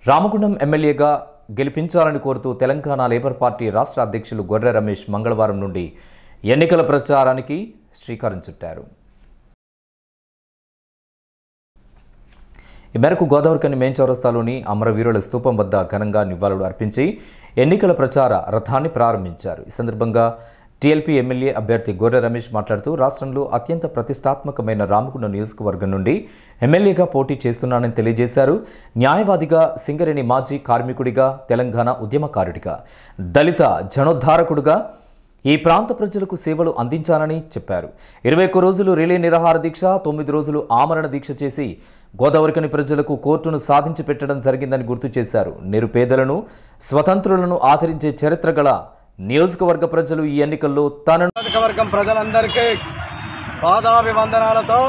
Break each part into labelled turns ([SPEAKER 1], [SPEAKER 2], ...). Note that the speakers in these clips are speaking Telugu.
[SPEAKER 1] రామగుండం ఎమ్మెల్యేగా గెలిపించాలని కోరుతూ తెలంగాణ లేబర్ పార్టీ రాష్ట్ర అధ్యక్షులు గొర్రె రమేష్ మంగళవారం నుండి ఎన్నికల ప్రచారానికి శ్రీకారం చుట్టారు ఈ మేరకు గోదావరికని మెయిన్ చౌరస్తాలోని అమరవీరుల స్తూపం వద్ద ఘనంగా నివాళులు అర్పించి ఎన్నికల ప్రచార రథాన్ని ప్రారంభించారు ఈ సందర్భంగా టీఎల్పీ ఎమ్మెల్యే అభ్యర్థి గొర్రె రమేష్ మాట్లాడుతూ రాష్ట్రంలో అత్యంత ప్రతిష్టాత్మకమైన రామగుండం నియోజకవర్గం నుండి ఎమ్మెల్యేగా పోటీ చేస్తున్నానని తెలియజేశారు న్యాయవాదిగా సింగరేణి మాజీ కార్మికుడిగా తెలంగాణ ఉద్యమకారుడిగా దళిత జనోద్ధారకుడుగా ఈ ప్రాంత ప్రజలకు సేవలు అందించాలని చెప్పారు ఇరవై ఒక్క రోజులు రిలే నిరాహార దీక్ష తొమ్మిది రోజులు ఆమరణ దీక్ష చేసి గోదావరికని ప్రజలకు కోర్టును సాధించి పెట్టడం జరిగిందని గుర్తు చేశారు నిరుపేదలను స్వతంత్రులను ఆదరించే చరిత్ర గల నియోజకవర్గ ప్రజలు ఈ ఎన్నికల్లో తనను
[SPEAKER 2] నియోజకవర్గం ప్రజలందరికీ పాదాభివందనాలతో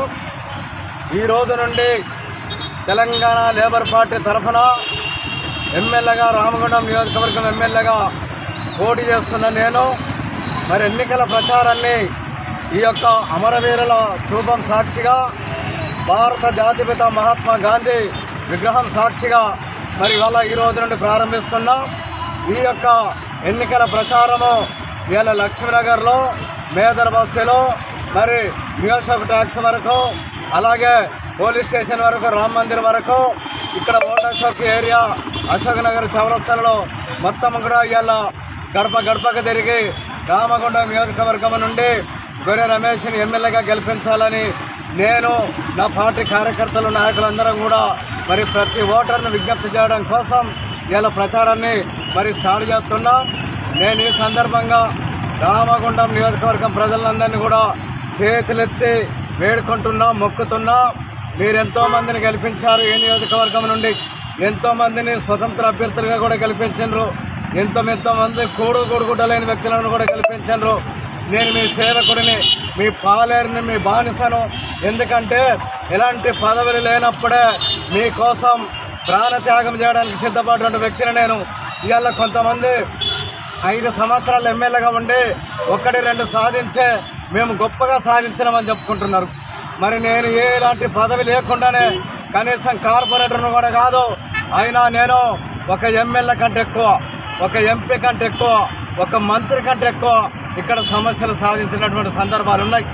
[SPEAKER 2] ఈ రోజు నుండి తెలంగాణ లేబర్ పార్టీ తరఫున ఎమ్మెల్యేగా రామగుండం నియోజకవర్గం ఎమ్మెల్యేగా పోటీ చేస్తున్న నేను మరి ఎన్నికల ప్రచారాన్ని ఈ యొక్క అమరవీరుల స్థూపం సాక్షిగా భారత జాతిపిత మహాత్మా గాంధీ విగ్రహం సాక్షిగా మరి ఇవాళ ఈ రోజు నుండి ప్రారంభిస్తున్నాం ఈ యొక్క ఎన్నికల ప్రచారము ఇవాళ లక్ష్మీనగర్లో మేదర్ బస్తీలో మరి నియోజక ట్యాక్స్ వరకు అలాగే పోలీస్ స్టేషన్ వరకు రామ్ మందిర్ వరకు ఇక్కడ ఓల్డ్ అశోక్ ఏరియా అశోక్ నగర్ చౌరస్తాలలో మొత్తం కూడా ఇవాళ గడప గడపకు తిరిగి రామగుండం నియోజకవర్గం నుండి గొర్రె రమేష్ని ఎమ్మెల్యేగా గెలిపించాలని నేను నా పార్టీ కార్యకర్తలు నాయకులందరం కూడా మరి ప్రతి ఓటర్ను విజ్ఞప్తి చేయడం కోసం ఇలా ప్రచారాన్ని మరి స్టార్ట్ చేస్తున్నాం నేను ఈ సందర్భంగా రామగుండం నియోజకవర్గం ప్రజలందరినీ కూడా చేతులెత్తి వేడుకుంటున్నా మొక్కుతున్నా మీరు ఎంతో మందిని గెలిపించారు ఈ నియోజకవర్గం నుండి ఎంతో మందిని స్వతంత్ర అభ్యర్థులుగా కూడా గెలిపించారు ఎంతో ఎంతో మంది కూడు కూడుగుడ్డలేని వ్యక్తులను కూడా గెలిపించారు నేను మీ సేవకుడిని మీ పాలేరుని మీ బానిసను ఎందుకంటే ఎలాంటి పదవులు లేనప్పుడే మీకోసం ప్రాణత్యాగం చేయడానికి సిద్ధపడిన వ్యక్తిని నేను ఇవాళ కొంతమంది ఐదు సంవత్సరాలు ఎమ్మెల్యేగా ఉండి ఒకటి రెండు సాధించే మేము గొప్పగా సాధించినామని చెప్పుకుంటున్నారు మరి నేను ఏ ఇలాంటి పదవి లేకుండానే కనీసం కార్పొరేటర్ను కూడా కాదు అయినా నేను ఒక ఎమ్మెల్యే కంటే ఎక్కువ ఒక ఎంపీ కంటే ఎక్కువ ఒక మంత్రి కంటే ఎక్కువ ఇక్కడ సమస్యలు సాధించినటువంటి సందర్భాలు ఉన్నాయి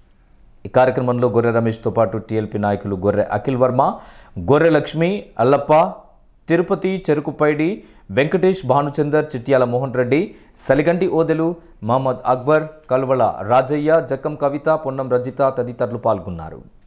[SPEAKER 1] ఈ కార్యక్రమంలో గొర్రె రమేష్తో పాటు టీఎల్పీ నాయకులు గొర్రె అఖిల్ వర్మ గొర్రె లక్ష్మి అల్లప్ప తిరుపతి చెరుకుపైడి వెంకటేష్ భానుచందర్ చిట్యాల మోహన్ రెడ్డి సలిగంటి ఓదెలు మహమ్మద్ అక్బర్ కల్వల రాజయ్య జక్కం కవిత పొన్నం రజిత తదితరులు పాల్గొన్నారు